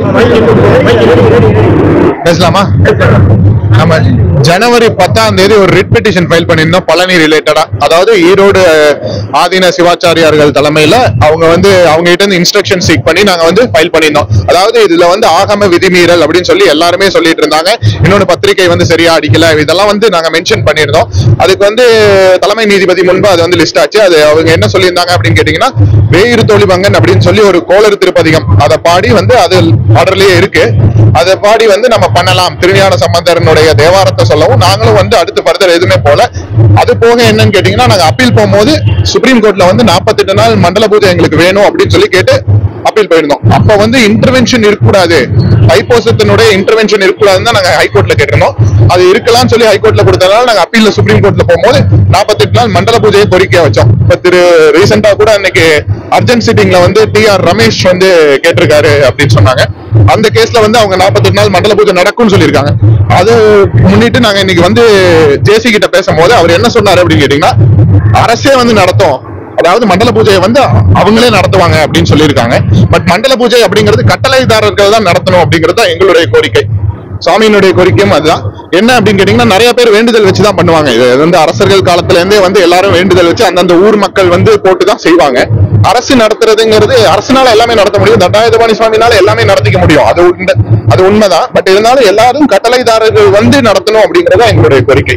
பேசலாமா நம்ம ஜனவரி பத்தாம் தேதி ஒரு ரிட் பெட்டிஷன் ஃபைல் பண்ணியிருந்தோம் பழனி ரிலேட்டடா அதாவது ஈரோடு அஹ், ஆதீன சிவாச்சாரியார்கள் தலைமையில அவங்க வந்து அவங்க கிட்ட இருந்து இன்ஸ்ட்ரக்ஷன் சீக் பண்ணி நாங்க வந்து ஃபைல் பண்ணியிருந்தோம் அதாவது இதுல வந்து ஆகம விதிமீறல் அப்படின்னு சொல்லி எல்லாருமே சொல்லிட்டு இருந்தாங்க இன்னொன்னு பத்திரிகை வந்து சரியா அடிக்கல இதெல்லாம் வந்து நாங்க மென்ஷன் பண்ணியிருந்தோம் அதுக்கு வந்து தலைமை நீதிபதி முன்பு அது வந்து லிஸ்ட் ஆச்சு அது அவங்க என்ன சொல்லியிருந்தாங்க அப்படின்னு கேட்டீங்கன்னா வேயிறு தோழிபங்கன் அப்படின்னு சொல்லி ஒரு கோளறு திருப்பதிகம் அதை பாடி வந்து அது ஆர்டர்லயே இருக்கு அதை பாடி வந்து நம்ம பண்ணலாம் திருஞான சம்பந்தரனுடைய தேவாரத்தை சொல்லவும் நாங்களும் வந்து அடுத்து ஃபர்தர் எதுவுமே போல அது போக என்னன்னு கேட்டீங்கன்னா நாங்க அப்பீல் போகும்போது சுப்ரீம் கோர்ட்ல வந்து 48 நாள் மண்டல பூஜை எங்களுக்கு வேணும் அப்படின்னு சொல்லி கேட்டு அப்பீல் போயிருந்தோம் அப்ப வந்து இன்டர்வென்ஷன் இருக்கக்கூடாது தைப்பூசத்தினுடைய இன்டர்வென்ஷன் இருக்கக்கூடாதுன்னு தான் நாங்க ஹைகோர்ட்ல கேட்டிருந்தோம் அது இருக்கலாம்னு சொல்லி ஹைகோர்ட்ல கொடுத்ததால நாங்க அப்பீல்ல சுப்ரீம் கோர்ட்ல போகும்போது 48 நாள் மண்டல பூஜையை கோரிக்கையா வச்சோம் இப்ப திரு ரீசெண்டா கூட அன்னைக்கு அர்ஜென்ட் சிட்டிங்ல வந்து டி ஆர் ரமேஷ் வந்து கேட்டிருக்காரு அப்படின்னு சொன்னாங்க அந்த கேஸ்ல வந்து அவங்க 48 நாள் மண்டல பூஜை நடக்கும்னு சொல்லியிருக்காங்க அது முன்னிட்டு நாங்க இன்னைக்கு வந்து ஜேசி கிட்ட பேசும்போது அவர் என்ன சொன்னாரு அப்படின்னு கேட்டீங்கன்னா அரசே வந்து நடத்தும் அதாவது மண்டல பூஜையை வந்து அவங்களே நடத்துவாங்க அப்படின்னு சொல்லியிருக்காங்க பட் மண்டல பூஜை அப்படிங்கிறது கட்டளைதாரர்கள் தான் நடத்தணும் அப்படிங்கிறது தான் எங்களுடைய கோரிக்கை சுவாமியினுடைய கோரிக்கையும் அதுதான் என்ன அப்படின்னு கேட்டீங்கன்னா நிறைய பேர் வேண்டுதல் வச்சு தான் பண்ணுவாங்க இது வந்து அரசர்கள் காலத்துல இருந்தே வந்து எல்லாரும் வேண்டுதல் வச்சு அந்தந்த ஊர் மக்கள் வந்து போட்டு தான் செய்வாங்க அரசு நடத்துறதுங்கிறது அரசுனால எல்லாமே நடத்த முடியும் தண்டாயுதபாணி சுவாமினால எல்லாமே நடத்திக்க முடியும் அது உண்மை அது உண்மைதான் பட் இருந்தாலும் எல்லாரும் கட்டளைதாரர்கள் வந்து நடத்தணும் அப்படிங்கறத எங்களுடைய கோரிக்கை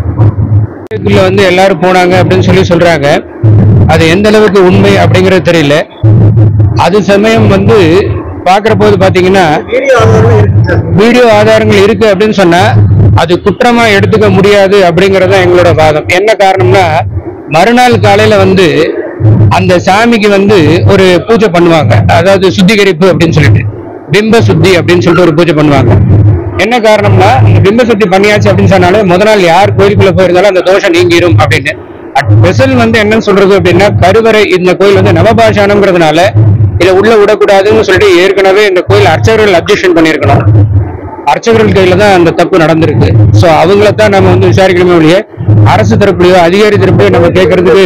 இதுல வந்து எல்லாரும் போனாங்க அப்படின்னு சொல்லி சொல்றாங்க அது எந்த அளவுக்கு உண்மை அப்படிங்கறது தெரியல அது சமயம் வந்து பாக்குற போது பாத்தீங்கன்னா வீடியோ ஆதாரங்கள் இருக்கு அப்படின்னு சொன்னா அது குற்றமா எடுத்துக்க முடியாது அப்படிங்கறது தான் எங்களோட வாதம் என்ன காரணம்னா மறுநாள் காலையில வந்து அந்த சாமிக்கு வந்து ஒரு பூஜை பண்ணுவாங்க அதாவது சுத்திகரிப்பு அப்படின்னு சொல்லிட்டு பிம்ப சுத்தி அப்படின்னு சொல்லிட்டு ஒரு பூஜை பண்ணுவாங்க என்ன காரணம்னா இந்த பிம்ப சுத்தி பண்ணியாச்சு அப்படின்னு சொன்னாலே முத நாள் யார் கோயிலுக்குள்ள போயிருந்தாலும் அந்த தோஷம் நீங்கிரும் அப்படின்னு அட் ஸ்பெஷல் வந்து என்னன்னு சொல்றது அப்படின்னா கருவறை இந்த கோயில் வந்து நவபாஷானம்ங்கிறதுனால இதை உள்ள விடக்கூடாதுன்னு சொல்லிட்டு ஏற்கனவே இந்த கோயில் அர்ச்சகர்கள் அப்ஜெக்ஷன் பண்ணியிருக்கணும் அர்ச்சகர்கள் கையில தான் அந்த தப்பு நடந்திருக்கு சோ அவங்கள தான் நம்ம வந்து விசாரிக்கணுமே ஒழிய அரசு தரப்புலையோ அதிகாரி தரப்புலையோ நம்ம கேட்கறதுக்கு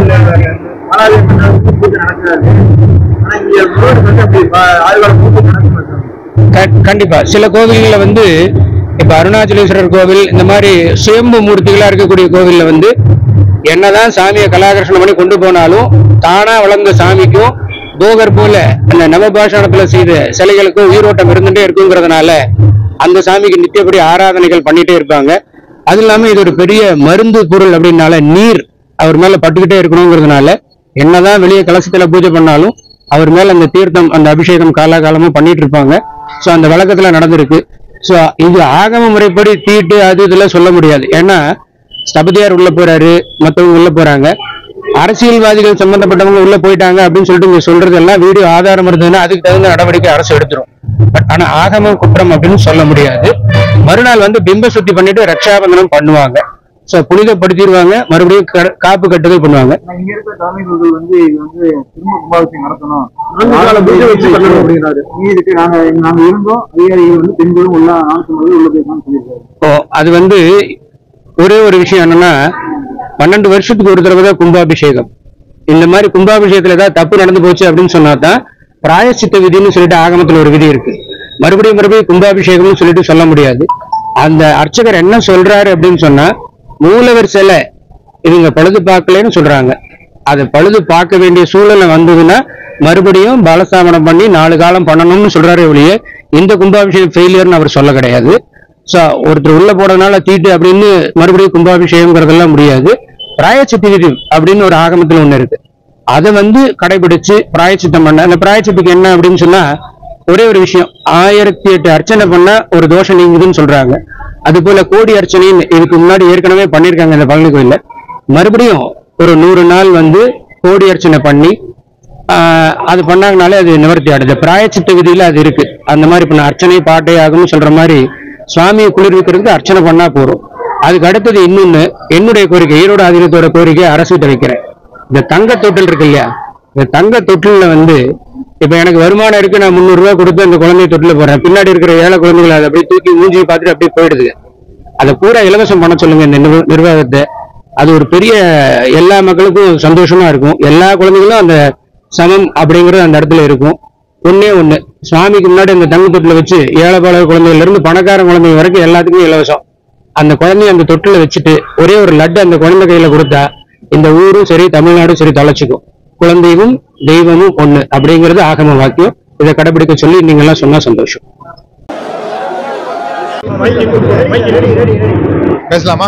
ஆலயம் பண்ணாலும் பூஜை நடக்காது ஆனா இங்க ரோடு வந்து அப்படி ப- ஆழ்வார் பூஜை நடக்க மாட்டாங்க க- கண்டிப்பா சில கோவில்கள்ல வந்து இப்ப அருணாச்சலேஸ்வரர் கோவில் இந்த மாதிரி சுயம்பு மூர்த்திகளா இருக்கக்கூடிய கோவில்ல வந்து என்னதான் சாமியை கலாகர்ஷணம் பண்ணி கொண்டு போனாலும் தானா வளர்ந்த சாமிக்கும் போகர் போல அந்த நவபாஷாணத்துல செய்த சிலைகளுக்கும் உயிரோட்டம் இருந்துட்டே இருக்குங்கிறதுனால அந்த சாமிக்கு நித்தியப்படி ஆராதனைகள் பண்ணிட்டே இருப்பாங்க அது இல்லாம இது ஒரு பெரிய மருந்து பொருள் அப்படின்னால நீர் அவர் மேல பட்டுக்கிட்டே இருக்கணுங்கிறதுனால என்னதான் வெளியே கலசத்துல பூஜை பண்ணாலும் அவர் மேல அந்த தீர்த்தம் அந்த அபிஷேகம் காலாகாலமும் பண்ணிட்டு இருப்பாங்க சோ அந்த வழக்கத்துல நடந்திருக்கு சோ இது ஆகம முறைப்படி தீட்டு அது இதெல்லாம் சொல்ல முடியாது ஏன்னா ஸ்தபதியார் உள்ள போறாரு மத்தவங்க உள்ள போறாங்க அரசியல்வாதிகள் சம்பந்தப்பட்டவங்க உள்ள போயிட்டாங்க அப்படின்னு சொல்லிட்டு இங்க சொல்றது எல்லாம் வீடியோ ஆதாரம் இருந்ததுன்னா அதுக்கு தகுந்த நடவடிக்கை அரசு எடுத்துரும் பட் ஆனா ஆகம குற்றம் அப்படின்னு சொல்ல முடியாது மறுநாள் வந்து பிம்ப சுத்தி பண்ணிட்டு ரக்ஷாபந்தனம் பண்ணுவாங்க சோ புனிதப்படுத்திடுவாங்க மறுபடியும் க- காப்பு கட்டுதல் பண்ணுவாங்க ஆனா இங்க இருக்கிற தலைமைகள் வந்து இது வந்து திரும்ப கும்பாபிஷேகம் நடத்தணும் நாலு பூஜை வச்சு பண்ணணும் அப்படின்னாரு நீ இதுக்கு நாங்க நாங்க இருந்தோம் அதிகாரிகள் வந்து பெண்களும் உள்ள நானூத்தி உள்ள போயிருக்கான்னு சொல்லியிருக்காரு இப்போ அது வந்து ஒரே ஒரு விஷயம் என்னன்னா பன்னெண்டு வருஷத்துக்கு ஒரு தடவை தான் கும்பாபிஷேகம் இந்த மாதிரி கும்பாபிஷேகத்துல ஏதாவது தப்பு நடந்து போச்சு அப்படின்னு சொன்னா தான் பிராயச்சித்த விதின்னு சொல்லிட்டு ஆகமத்துல ஒரு விதி இருக்கு மறுபடியும் மறுபடியும் கும்பாபிஷேகம்னு சொல்லிட்டு சொல்ல முடியாது அந்த அர்ச்சகர் என்ன சொல்றாரு அப்படின்னு சொன்னா மூலவர் சிலை இவங்க பழுது பார்க்கலன்னு சொல்றாங்க அதை பழுது பார்க்க வேண்டிய சூழ்நிலை வந்ததுன்னா மறுபடியும் பாலஸ்தாபனம் பண்ணி நாலு காலம் பண்ணணும்னு சொல்றாரு ஒழிய இந்த கும்பாபிஷேகம் ஃபெயிலியர்னு அவர் சொல்ல கிடையாது சோ ஒருத்தர் உள்ள போறதுனால தீட்டு அப்படின்னு மறுபடியும் கும்பாபிஷேகம்ங்கிறதெல்லாம் முடியாது பிராயச்சித்தி விதி அப்படின்னு ஒரு ஆகமத்துல ஒண்ணு இருக்கு அதை வந்து கடைபிடிச்சு பிராயச்சித்தம் பண்ண அந்த பிராயச்சித்துக்கு என்ன அப்படின்னு சொன்னா ஒரே ஒரு விஷயம் ஆயிரத்தி எட்டு அர்ச்சனை பண்ணா ஒரு தோஷம் நீங்குதுன்னு சொல்றாங்க அது போல கோடி அர்ச்சனைன்னு இதுக்கு முன்னாடி ஏற்கனவே பண்ணியிருக்காங்க இந்த பழனி கோயில்ல மறுபடியும் ஒரு நூறு நாள் வந்து கோடி அர்ச்சனை பண்ணி ஆஹ் அது பண்ணாங்கனாலே அது நிவர்த்தி ஆடுது பிராயச்சித்த விதியில அது இருக்கு அந்த மாதிரி இப்ப நான் அர்ச்சனை பாட்டை ஆகும்னு சொல்ற மாதிரி சுவாமியை குளிர்விக்கிறதுக்கு அர்ச்சனை பண்ணா போறோம் அதுக்கு அடுத்தது இன்னொன்னு என்னுடைய கோரிக்கை ஈரோடு ஆதீனத்தோட கோரிக்கை அரசுகிட்ட வைக்கிறேன் இந்த தங்க தொட்டில் இருக்கு இல்லையா இந்த தங்க தொட்டில்ல வந்து இப்ப எனக்கு வருமானம் இருக்கு நான் முந்நூறு ரூபாய் கொடுத்து அந்த குழந்தை தொட்டில போறேன் பின்னாடி இருக்கிற ஏழை குழந்தைகளை அதை அப்படியே தூக்கி மூஞ்சி பார்த்துட்டு அப்படியே போயிடுது அதை பூரா இலவசம் பண்ண சொல்லுங்க இந்த நிர்வ- நிர்வாகத்தை அது ஒரு பெரிய எல்லா மக்களுக்கும் சந்தோஷமா இருக்கும் எல்லா குழந்தைகளும் அந்த சமம் அப்படிங்கிறது அந்த இடத்துல இருக்கும் ஒண்ணே ஒண்ணு சுவாமிக்கு முன்னாடி அந்த தங்க தொட்டில வச்சு ஏழைப்பாளைய குழந்தையில இருந்து பணக்கார குழந்தைங்க வரைக்கும் எல்லாத்துக்கும் இலவசம் அந்த குழந்தைய அந்த தொட்டில வச்சுட்டு ஒரே ஒரு லட்டு அந்த குழந்தை கையில கொடுத்தா இந்த ஊரும் சரி தமிழ்நாடும் சரி தொலைச்சிக்கும் குழந்தையும் தெய்வமும் ஒண்ணு அப்படிங்கிறது ஆகம வாக்கியம் இதை கடைபிடிக்க சொல்லி நீங்க எல்லாம் சொன்னா சந்தோஷம் பேசலாமா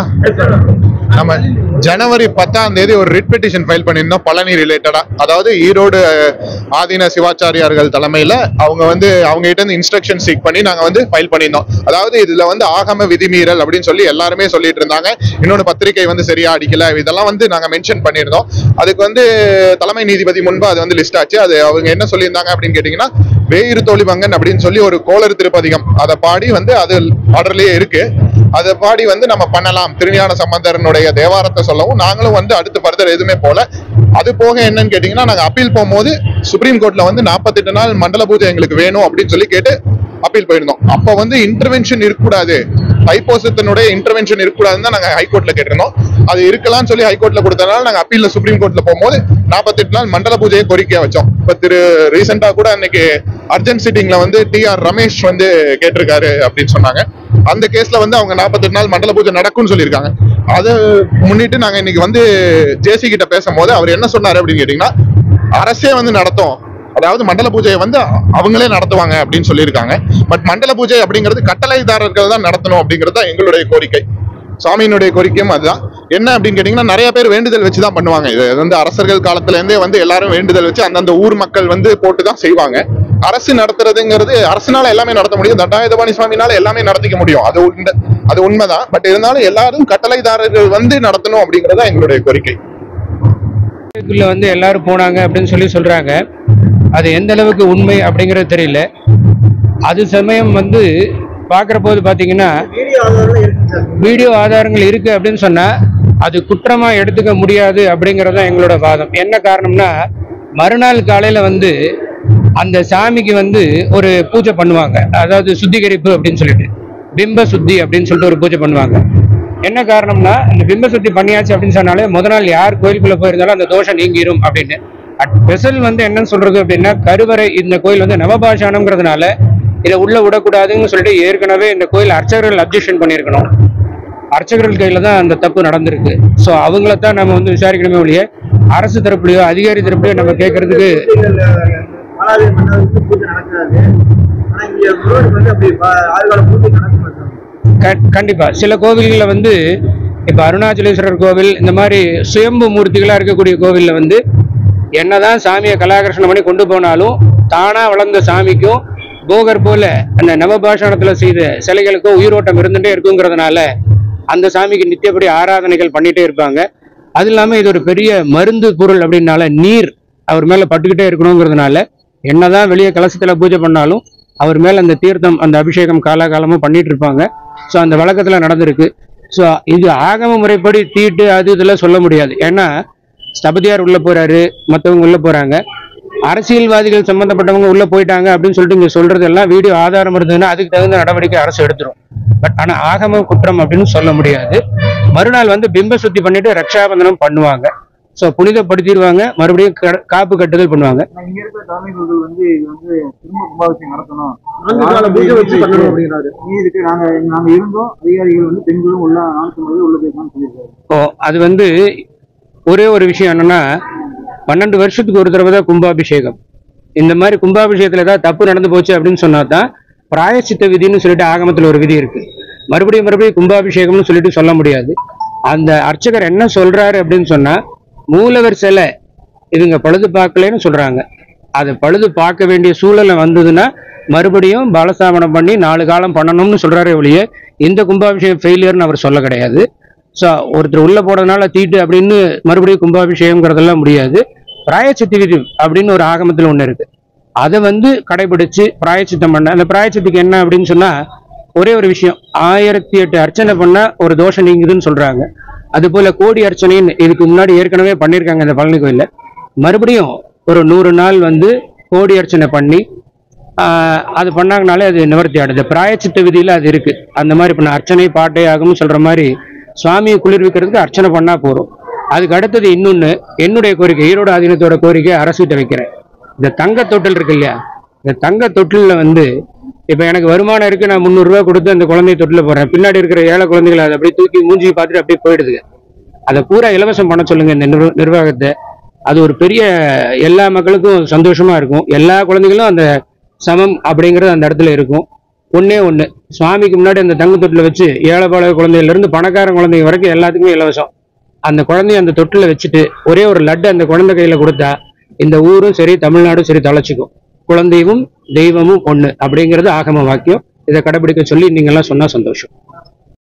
நம்ம ஜனவரி பத்தாம் தேதி ஒரு ரிட் பெட்டிஷன் ஃபைல் பண்ணியிருந்தோம் பழனி ரிலேட்டடா அதாவது ஈரோடு அஹ், ஆதீன சிவாச்சாரியார்கள் தலைமையில அவங்க வந்து அவங்க கிட்ட இருந்து இன்ஸ்ட்ரக்ஷன் சீக் பண்ணி நாங்க வந்து ஃபைல் பண்ணியிருந்தோம் அதாவது இதுல வந்து ஆகம விதிமீறல் அப்படின்னு சொல்லி எல்லாருமே சொல்லிட்டு இருந்தாங்க இன்னொன்று பத்திரிகை வந்து சரியா அடிக்கல இதெல்லாம் வந்து நாங்க மென்ஷன் பண்ணியிருந்தோம் அதுக்கு வந்து தலைமை நீதிபதி முன்பு அது வந்து லிஸ்ட் ஆச்சு அது அவங்க என்ன சொல்லியிருந்தாங்க அப்படின்னு கேட்டீங்கன்னா வேயிறு தோழிமங்கன் அப்படின்னு சொல்லி ஒரு கோளறு திருப்பதிகம் அதை பாடி வந்து அது ஆர்டர்லயே இருக்கு அதை பாடி வந்து நம்ம பண்ணலாம் திருஞான சம்பந்தரனுடைய தேவாரத்தை சொல்லவும் நாங்களும் வந்து அடுத்து ஃபர்தர் எதுவுமே போல அது போக என்னன்னு கேட்டீங்கன்னா நாங்க அப்பீல் போகும்போது சுப்ரீம் கோர்ட்ல வந்து நாற்பத்தெட்டு நாள் மண்டல பூஜை எங்களுக்கு வேணும் அப்படின்னு சொல்லி கேட்டு அப்பீல் போயிருந்தோம் அப்ப வந்து இன்டர்வென்ஷன் இருக்கக்கூடாது தைப்போசத்தினுடைய இன்டர்வென்ஷன் இருக்கக்கூடாதுன்னு தான் நாங்க ஹைகோர்ட்ல கேட்டிருந்தோம் அது இருக்கலாம்னு சொல்லி ஹைகோர்ட்ல கொடுத்தனால நாங்க அப்பீல்ல சுப்ரீம் கோர்ட்ல போகும்போது நாற்பத்தெட்டு நாள் மண்டல பூஜையை கோரிக்கையா வச்சோம் இப்ப திரு ரீசெண்டா கூட அன்னைக்கு அர்ஜென்ட் சிட்டிங்ல வந்து டி ஆர் ரமேஷ் வந்து கேட்டிருக்காரு அப்படின்னு சொன்னாங்க அந்த கேஸ்ல வந்து அவங்க நாற்பத்தெட்டு நாள் மண்டல பூஜை நடக்கும்னு சொல்லியிருக்காங்க அதை முன்னிட்டு நாங்க இன்னைக்கு வந்து ஜேசி கிட்ட பேசும்போது அவர் என்ன சொன்னாரு அப்படின்னு கேட்டீங்கன்னா அரசே வந்து நடத்தும் அதாவது மண்டல பூஜையை வந்து அவங்களே நடத்துவாங்க அப்படின்னு சொல்லியிருக்காங்க பட் மண்டல பூஜை அப்படிங்கிறது கட்டளைதாரர்கள் தான் நடத்தணும் அப்படிங்கிறது தான் எங்களுடைய கோரிக்கை சாமியினுடைய கோரிக்கையும் அதுதான் என்ன அப்படின்னு கேட்டீங்கன்னா நிறைய பேர் வேண்டுதல் வச்சு தான் பண்ணுவாங்க இது வந்து அரசர்கள் காலத்துல இருந்தே வந்து எல்லாரும் வேண்டுதல் வச்சு அந்தந்த ஊர் மக்கள் வந்து போட்டு தான் செய்வாங்க அரசு நடத்துறதுங்கிறது அரசுனால எல்லாமே நடத்த முடியும் தண்டாயுதபாணி சுவாமினால எல்லாமே நடத்திக்க முடியும் அது உண்மை அது உண்மைதான் பட் இருந்தாலும் எல்லாரும் கட்டளைதாரர்கள் வந்து நடத்தணும் அப்படிங்கிறது தான் எங்களுடைய கோரிக்கை இதுக்குள்ள வந்து எல்லாரும் போனாங்க அப்படின்னு சொல்லி சொல்றாங்க அது எந்த அளவுக்கு உண்மை அப்படிங்கிறது தெரியல அது சமயம் வந்து பார்க்குற போது பார்த்தீங்கன்னா வீடியோ ஆதாரம் இருக்கு சார் வீடியோ ஆதாரங்கள் இருக்கு அப்படின்னு சொன்னா அது குற்றமா எடுத்துக்க முடியாது அப்படிங்கிறது தான் எங்களோட வாதம் என்ன காரணம்னா மறுநாள் காலையில வந்து அந்த சாமிக்கு வந்து ஒரு பூஜை பண்ணுவாங்க அதாவது சுத்திகரிப்பு அப்படின்னு சொல்லிட்டு பிம்ப சுத்தி அப்படின்னு சொல்லிட்டு ஒரு பூஜை பண்ணுவாங்க என்ன காரணம்னா இந்த பிம்ப சுத்தி பண்ணியாச்சு அப்படின்னு சொன்னாலே முத நாள் யார் கோயிலுக்குள்ள போயிருந்தாலும் அந்த தோஷம் நீங்கிரும் அப்படின்னு அட் ஸ்பெஷல் வந்து என்னன்னு சொல்றது அப்படின்னா கருவறை இந்த கோயில் வந்து நவபாஷானம்ங்கிறதுனால இதை உள்ள விடக்கூடாதுன்னு சொல்லிட்டு ஏற்கனவே இந்த கோயில் அர்ச்சகர்கள் அப்ஜெக்ஷன் பண்ணியிருக்கணும் அர்ச்சகர்கள் கையில தான் அந்த தப்பு நடந்திருக்கு ஸோ அவங்கள தான் நம்ம வந்து விசாரிக்கணுமே ஒழிய அரசு தரப்புலையோ அதிகாரி தரப்புலையோ நம்ம கேட்கறதுக்கு மாலாவி மன்னருக்கு பூஜை நடக்காது ஆனா இங்க முருகனுக்கு வந்து அப்படி ப- ஆறுகால பூஜை நடக்க மாட்டாங்க க- கண்டிப்பா சில கோவில்களில் வந்து இப்ப அருணாச்சலேஸ்வரர் கோவில் இந்த மாதிரி சுயம்பு மூர்த்திகளா இருக்கக்கூடிய கோவில்ல வந்து என்னதான் சாமியை கலாகர்ஷணம் பண்ணி கொண்டு போனாலும் தானா வளர்ந்த சாமிக்கும் போகர் போல அந்த நவபாஷணத்துல செய்த சிலைகளுக்கும் உயிரோட்டம் இருந்துட்டே இருக்குங்கிறதுனால அந்த சாமிக்கு நித்தியப்படி ஆராதனைகள் பண்ணிட்டே இருப்பாங்க அது இல்லாம இது ஒரு பெரிய மருந்து பொருள் அப்படின்னால நீர் அவர் மேல பட்டுக்கிட்டே இருக்கணுங்கிறதுனால என்னதான் வெளியே கலசத்துல பூஜை பண்ணாலும் அவர் மேல அந்த தீர்த்தம் அந்த அபிஷேகம் காலாகாலமும் பண்ணிட்டு இருப்பாங்க ஸோ அந்த வழக்கத்துல நடந்திருக்கு ஸோ இது ஆகம முறைப்படி தீட்டு அது இதெல்லாம் சொல்ல முடியாது ஏன்னா ஸ்தபதியார் உள்ள போறாரு மற்றவங்க உள்ள போறாங்க அரசியல்வாதிகள் சம்பந்தப்பட்டவங்க உள்ள போயிட்டாங்க அப்படின்னு சொல்லிட்டு இங்க சொல்றது எல்லாம் வீடியோ ஆதாரம் இருந்ததுன்னா அதுக்கு தகுந்த நடவடிக்கை அரசு எடுத்துரும் பட் ஆனா ஆகம குற்றம் அப்படின்னு சொல்ல முடியாது மறுநாள் வந்து பிம்ப சுத்தி பண்ணிட்டு ரக்ஷாபந்தனம் பண்ணுவாங்க ஸோ புனிதப்படுத்திடுவாங்க மறுபடியும் க- காப்பு கட்டுதல் பண்ணுவாங்க ஆனா இங்க இருக்கிற தலைமைகள் வந்து இது வந்து திரும்ப கும்பாபிஷேகம் நடத்தணும் நான்கு கால பூஜை வச்சு பண்ணணும் அப்படின்னாரு நீ இதுக்கு நாங்க நாங்க இருந்தோம் அதிகாரிகள் வந்து பெண்களும் உள்ள ஆண் சமூகம் உள்ள போயிருக்கான்னு சொல்லியிருக்காரு ஓ அது வந்து ஒரே ஒரு விஷயம் என்னன்னா பன்னெண்டு வருஷத்துக்கு ஒரு தடவை தான் கும்பாபிஷேகம் இந்த மாதிரி கும்பாபிஷேகத்துல ஏதாவது தப்பு நடந்து போச்சு அப்படின்னு சொன்னா தான் பிராயச்சித்த விதின்னு சொல்லிட்டு ஆகமத்துல ஒரு விதி இருக்கு மறுபடியும் மறுபடியும் கும்பாபிஷேகம்னு சொல்லிட்டு சொல்ல முடியாது அந்த அர்ச்சகர் என்ன சொல்றாரு அப்படின்னு சொன்னா மூலவர் சிலை இவங்க பழுது பார்க்கலன்னு சொல்றாங்க அதை பழுது பார்க்க வேண்டிய சூழ்நிலை வந்ததுன்னா மறுபடியும் பாலஸ்தாபனம் பண்ணி நாலு காலம் பண்ணணும்னு சொல்றாரே ஒழிய இந்த கும்பாபிஷேகம் ஃபெயிலியர்னு அவர் சொல்ல கிடையாது ஸோ ஒருத்தர் உள்ள போறதுனால தீட்டு அப்படின்னு மறுபடியும் கும்பாபிஷேகங்கிறதெல்லாம் முடியாது பிராயச்சித்தி விதி அப்படின்னு ஒரு ஆகமத்தில் ஒன்று இருக்கு அதை வந்து கடைபிடிச்சு பிராயச்சித்தம் பண்ண அந்த பிராயச்சித்துக்கு என்ன அப்படின்னு சொன்னா ஒரே ஒரு விஷயம் ஆயிரத்தி எட்டு அர்ச்சனை பண்ணா ஒரு தோஷம் நீங்குதுன்னு சொல்றாங்க அது போல கோடி அர்ச்சனைன்னு இதுக்கு முன்னாடி ஏற்கனவே பண்ணியிருக்காங்க இந்த பழனி கோயில்ல மறுபடியும் ஒரு நூறு நாள் வந்து கோடி அர்ச்சனை பண்ணி ஆஹ், அது பண்ணாங்கனாலே அது நிவர்த்தி ஆடுது பிராயச்சித்த விதியில அது இருக்கு அந்த மாதிரி பண்ண அர்ச்சனை பாட்டை ஆகும்னு சொல்ற மாதிரி சுவாமியை குளிர்விக்கிறதுக்கு அர்ச்சனை பண்ணா போறோம் அதுக்கு அடுத்தது இன்னொன்னு என்னுடைய கோரிக்கை ஈரோடு ஆதீனத்தோட கோரிக்கை அரசுகிட்ட வைக்கிறேன் இந்த தங்க தொட்டில் இருக்கு இல்லையா இந்த தங்க தொட்டில்ல வந்து இப்ப எனக்கு வருமானம் இருக்கு நான் முந்நூறு ரூபாய் கொடுத்து அந்த குழந்தைய தொட்டில போடுறேன் பின்னாடி இருக்கிற ஏழை குழந்தைகளை அதை அப்படியே தூக்கி மூஞ்சி பார்த்துட்டு அப்படியே போயிடுதுங்க அதை பூரா இலவசம் பண்ண சொல்லுங்க இந்த நிர்வ- நிர்வாகத்தை அது ஒரு பெரிய எல்லா மக்களுக்கும் சந்தோஷமா இருக்கும் எல்லா குழந்தைகளும் அந்த சமம் அப்படிங்கிறது அந்த இடத்துல இருக்கும் ஒண்ணே ஒண்ணு சுவாமிக்கு முன்னாடி அந்த தங்க தொட்டில வச்சு ஏழை பாழ குழந்தையில இருந்து பணக்கார குழந்தைங்க வரைக்கும் எல்லாத்துக்குமே இலவசம் அந்த குழந்தைய அந்த தொட்டில வச்சுட்டு ஒரே ஒரு லட்டு அந்த குழந்தை கையில கொடுத்தா இந்த ஊரும் சரி தமிழ்நாடும் சரி தொலைச்சிக்கும் குழந்தையும் தெய்வமும் ஒண்ணு அப்படிங்கிறது ஆகம வாக்கியம் இதை கடைபிடிக்க சொல்லி நீங்க எல்லாம் சொன்னா சந்தோஷம்